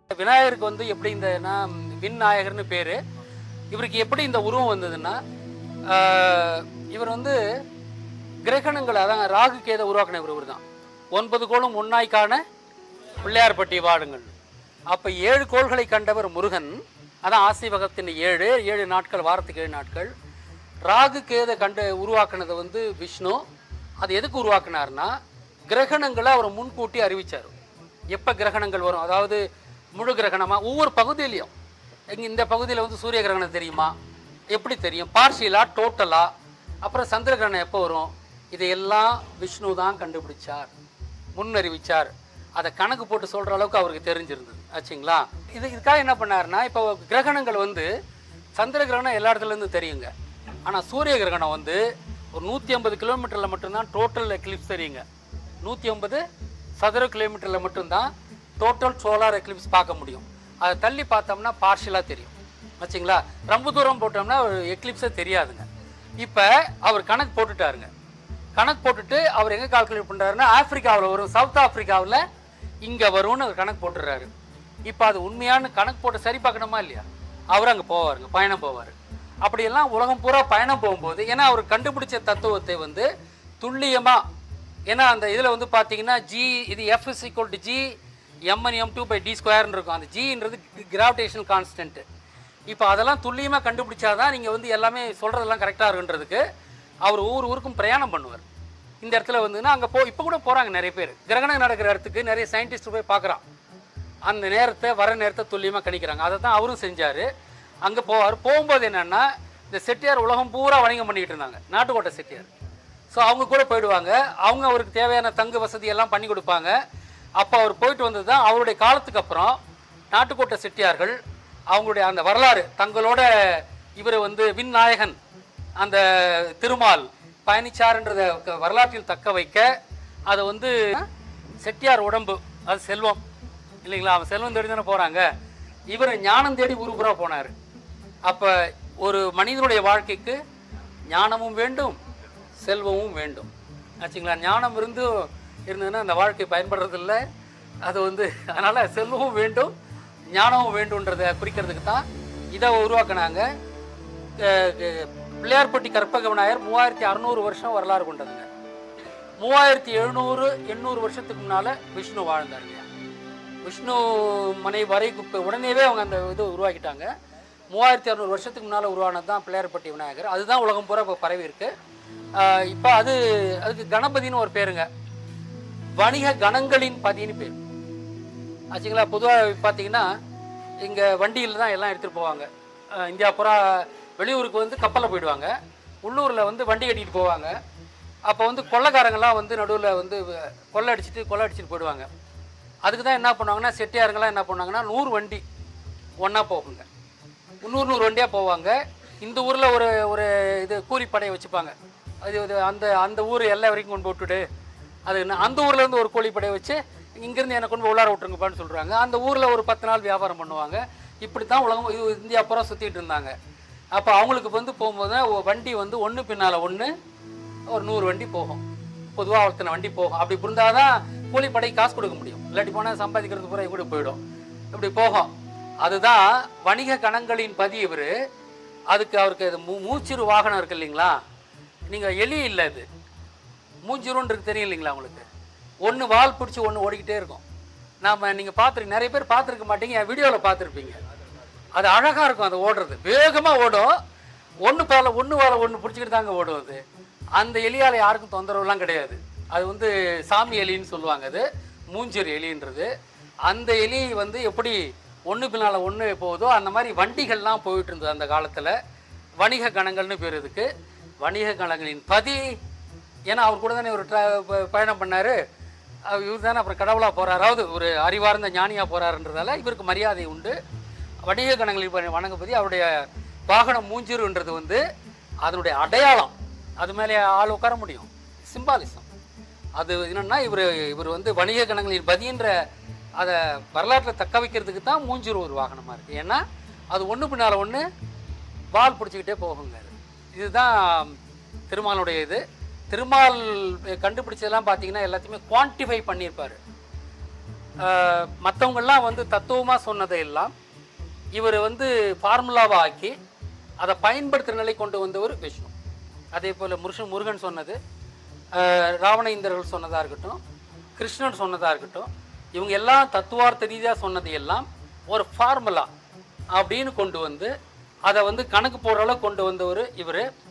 விநாயகருக்கு வந்து எப்படி இந்த நான் விநாயகர்னு பேர் இவருக்கு எப்படி இந்த உருவம் வந்ததுன்னா ஆஹ், இவர் வந்து கிரகணங்களை அதான் ராகு கேத உருவாக்கின இவர் தான் ஒன்பது கோளும் ஒன்னாய்க்கான பிள்ளையார்பட்டி வாடுங்கள் அப்போ ஏழு கோள்களை கண்டவர் முருகன் அதான் ஆசிவகத்தின் ஏழு ஏழு நாட்கள் வாரத்துக்கு ஏழு நாட்கள் ராகு கேத கண்டு உருவாக்குனது வந்து விஷ்ணு அது எதுக்கு உருவாக்குனார்னா கிரகணங்களை அவர் முன்கூட்டி அறிவிச்சார் எப்போ கிரகணங்கள் வரும் அதாவது முழு கிரகணமாக ஒவ்வொரு பகுதியிலையும் இங்க இந்த பகுதியில் வந்து சூரிய கிரகணம் தெரியுமா எப்படி தெரியும் பார்ஷியலா டோட்டலா அப்புறம் சந்திர கிரகணம் எப்போ வரும் இதையெல்லாம் விஷ்ணு தான் கண்டுபிடிச்சார் முன்னறிவிச்சார் அதை கணக்கு போட்டு சொல்கிற அளவுக்கு அவருக்கு தெரிஞ்சிருந்தது ஆச்சுங்களா இது இதுக்காக என்ன பண்ணாருன்னா இப்போ கிரகணங்கள் வந்து சந்திர கிரகணம் எல்லா இடத்துலேருந்து தெரியுங்க ஆனால் சூரிய கிரகணம் வந்து ஒரு நூற்றி ஐம்பது கிலோமீட்டரில் மட்டும்தான் டோட்டல் எக்லிப்ஸ் தெரியுங்க நூற்றி ஐம்பது சதுர கிலோமீட்டரில் மட்டும்தான் டோட்டல் சோலார் எக்லிப்ஸ் பார்க்க முடியும் அதை தள்ளி பார்த்தோம்னா பார்ஷியலாக தெரியும் வச்சுங்களா ரொம்ப தூரம் போட்டோம்னா எக்லிப்ஸே தெரியாதுங்க இப்போ அவர் கணக்கு போட்டுட்டாருங்க கணக்கு போட்டுட்டு அவர் எங்கே கால்குலேட் பண்ணுறாருன்னா ஆப்பிரிக்காவில் வரும் சவுத் ஆப்பிரிக்காவில் இங்கே வரும்னு அவர் கணக்கு போட்டுடுறாரு இப்போ அது உண்மையான கணக்கு போட்டு சரி பார்க்கணுமா இல்லையா அவர் அங்கே போவாருங்க பயணம் போவார் அப்படியெல்லாம் உலகம் பூரா பயணம் போகும்போது ஏன்னா அவர் கண்டுபிடிச்ச தத்துவத்தை வந்து துல்லியமாக ஏன்னா அந்த இதில் வந்து பார்த்தீங்கன்னா ஜி இது F is equal to G M N M two by T ஸ்கொயர்னு இருக்கும் அந்த ஜின்றது கிராவிடேஷனல் கான்ஸ்டன்ட்டு இப்போ அதெல்லாம் துல்லியமாக கண்டுபிடிச்சாதான் நீங்கள் வந்து எல்லாமே சொல்கிறதெல்லாம் கரெக்டாக இருக்குன்றதுக்கு அவர் ஒவ்வொரு ஊருக்கும் பிரயாணம் பண்ணுவார் இந்த இடத்துல வந்துன்னா அங்கே போ இப்போ கூட போகிறாங்க நிறைய பேர் கிரகணம் நடக்கிற இடத்துக்கு நிறைய சயின்டிஸ்ட் போய் பார்க்குறான் அந்த நேரத்தை வர நேரத்தை துல்லியமாக கணிக்கிறாங்க அதை தான் அவரும் செஞ்சார் அங்கே போவார் போகும்போது என்னென்னா இந்த செட்டியார் உலகம் பூரா வணிகம் பண்ணிக்கிட்டு இருந்தாங்க நாட்டுக்கோட்டை செட்டியார் ஸோ அவங்க கூட போயிடுவாங்க அவங்க அவருக்கு தேவையான தங்கு வசதி எல்லாம் பண்ணி கொடுப்பாங்க அப்போ அவர் போயிட்டு வந்தது தான் அவருடைய காலத்துக்கு அப்புறம் நாட்டுக்கோட்டை செட்டியார்கள் அவங்களுடைய அந்த வரலாறு தங்களோட இவர் வந்து விண்நாயகன் அந்த திருமால் பயணிச்சார்ன்றத க- வரலாற்றில் தக்க வைக்க அதை வந்து செட்டியார் உடம்பு அது செல்வம் இல்லைங்களா அவன் செல்வம் தேடி தானே போகிறாங்க இவர் ஞானம் தேடி ஊருபுறா போனார் அப்போ ஒரு மனிதனுடைய வாழ்க்கைக்கு ஞானமும் வேண்டும் செல்வமும் வேண்டும் ஆச்சுங்களா ஞானம் இருந்து இருந்ததுன்னா அந்த வாழ்க்கை பயன்படுறதில்ல அது வந்து அதனால் செல்வமும் வேண்டும் ஞானமும் வேண்டும்ன்றதை குறிக்கிறதுக்கு தான் இதை உருவாக்குனாங்க அஹ் அஹ் பிள்ளையார்பட்டி கற்பக விநாயகர் மூவாயிரத்தி அறநூறு வருஷம் வரலாறு கொண்டதுங்க மூவாயிரத்தி எழுநூறு எண்ணூறு வருஷத்துக்கு முன்னால் விஷ்ணு வாழ்ந்தாருங்க விஷ்ணு மனை வரைக்கும் இப்போ உடனேவே அவங்க அந்த இது உருவாக்கிட்டாங்க மூவாயிரத்தி அறநூறு வருஷத்துக்கு முன்னால் உருவானது தான் பிள்ளையார்பட்டி விநாயகர் அதுதான் உலகம் பூரா இப்போ பரவி இருக்கு இப்போ அது அதுக்கு கணபதின்னு ஒரு பேருங்க வணிக கணங்களின் பதின்னு பேர் ஆச்சுங்களா பொதுவாக பார்த்தீங்கன்னா இங்கே வண்டியில் தான் எல்லாம் எடுத்துகிட்டு போவாங்க அஹ் இந்தியா பூரா வெளியூருக்கு வந்து கப்பலில் போயிடுவாங்க உள்ளூரில் வந்து வண்டி கட்டிட்டு போவாங்க அப்போ வந்து கொள்ளைக்காரங்கெல்லாம் வந்து நடுவில் வந்து வ- கொள்ளை அடிச்சிட்டு கொள்ளை அடிச்சிட்டு போயிடுவாங்க அதுக்கு தான் என்ன பண்ணுவாங்கன்னா செட்டியாருங்கெல்லாம் என்ன பண்ணுவாங்கன்னா நூறு வண்டி ஒன்றா போகுங்க நூறு நூறு வண்டியாக போவாங்க இந்த ஊரில் ஒரு ஒரு இது கூலிப்படையை வச்சுப்பாங்க அது இது அந்த அந்த ஊர் எல்லை வரைக்கும் கொண்டு போட்டுடு அது என்ன- அந்த ஊர்ல இருந்து ஒரு கூலிப்படையை வச்சு இங்கேருந்து என்னை கொண்டு போய் உள்ளார விட்டுருங்கப்பான்னு சொல்கிறாங்க அந்த ஊரில் ஒரு பத்து நாள் வியாபாரம் பண்ணுவாங்க இப்படி தான் உலகம் இது இந்தியா பூரா சுற்றிட்டு இருந்தாங்க அப்போ அவங்களுக்கு வந்து போகும்போது தான் ஒ- வண்டி வந்து ஒன்று பின்னால் ஒன்று ஒரு நூறு வண்டி போகும் பொதுவாக ஒருத்தனை வண்டி போகும் அப்படி இருந்தால் தான் கூலிப்படை காசு கொடுக்க முடியும் இல்லாட்டி போனால் சம்பாதிக்கிறது பூரா கூட போயிடும் இப்படி போகும் அதுதான் வணிக கணங்களின் பதி இவர் அதுக்கு அவருக்கு இது மூ மூச்சிறு வாகனம் இருக்கு இல்லைங்களா நீங்கள் எலி இல்லை இது மூஞ்சிருன்னு இருக்கு தெரியும் இல்லைங்களா உங்களுக்கு ஒன்று வால் பிடிச்சி ஒன்று ஓடிக்கிட்டே இருக்கும் நாம் நீங்கள் பார்த்துருக்கு நிறைய பேர் பார்த்துருக்க மாட்டீங்க என் வீடியோவில் பார்த்துருப்பீங்க அது அழகாக இருக்கும் அது ஓடுறது வேகமாக ஓடும் ஒன்று பால ஒன்று வாழ ஒன்று பிடிச்சிக்கிட்டு தாங்க ஓடும் அது அந்த எலியால் யாருக்கும் தொந்தரவுலாம் கிடையாது அது வந்து சாமி எலின்னு சொல்லுவாங்க அது மூஞ்சூர் எலின்றது அந்த எலி வந்து எப்படி ஒன்று பின்னால் ஒன்று போகுதோ அந்த மாதிரி வண்டிகள்லாம் போயிட்டு இருந்தது அந்த காலத்தில் வணிக கணங்கள்னு பேர் இதுக்கு வணிக கணங்களின் பதி ஏன்னா அவர் கூட தானே ஒரு ட்ரா- ப- பயணம் பண்ணார் இவர் தானே அப்புறம் கடவுளாக போகிறார் அதாவது ஒரு அறிவார்ந்த ஞானியாக போகிறாருன்றதால இவருக்கு மரியாதை உண்டு வணிக கணங்களில் ப- வணங்குபதி அவருடைய வாகனம் மூஞ்சிருன்றது வந்து அதனுடைய அடையாளம் அது மேலே ஆள் உட்கார முடியும் சிம்பாலிசம் அது என்னன்னா இவர் இவர் வந்து வணிக கணங்களின் பதின்ற அதை வரலாற்றில் தக்க வைக்கிறதுக்கு தான் மூஞ்சூர் ஒரு வாகனமாக இருக்குது ஏன்னா அது ஒன்று பின்னால் ஒன்று வால் பிடிச்சிக்கிட்டே போகுங்க அது. இதுதான் திருமாலுடைய இது திருமால் கண்டுபிடிச்சதெல்லாம் பார்த்தீங்கன்னா எல்லாத்தையுமே குவான்டிஃபை பண்ணியிருப்பார் மற்றவங்கெல்லாம் வந்து தத்துவமாக சொன்னதையெல்லாம் இவர் வந்து ஃபார்முலாவை ஆக்கி அதை பயன்படுத்துகிற நிலை கொண்டு வந்தவர் விஷ்ணு அதே போல் முருஷன் முருகன் சொன்னது ஆஹ் ராவண இந்திரர்கள் சொன்னதாக இருக்கட்டும் கிருஷ்ணன் சொன்னதாக இருக்கட்டும் இவங்க எல்லாம் தத்துவார்த்த ரீதியாக சொன்னது எல்லாம் ஒரு ஃபார்முலா அப்படின்னு கொண்டு வந்து அதை வந்து கணக்கு போடுற அளவுக்கு கொண்டு வந்தவர் இவர்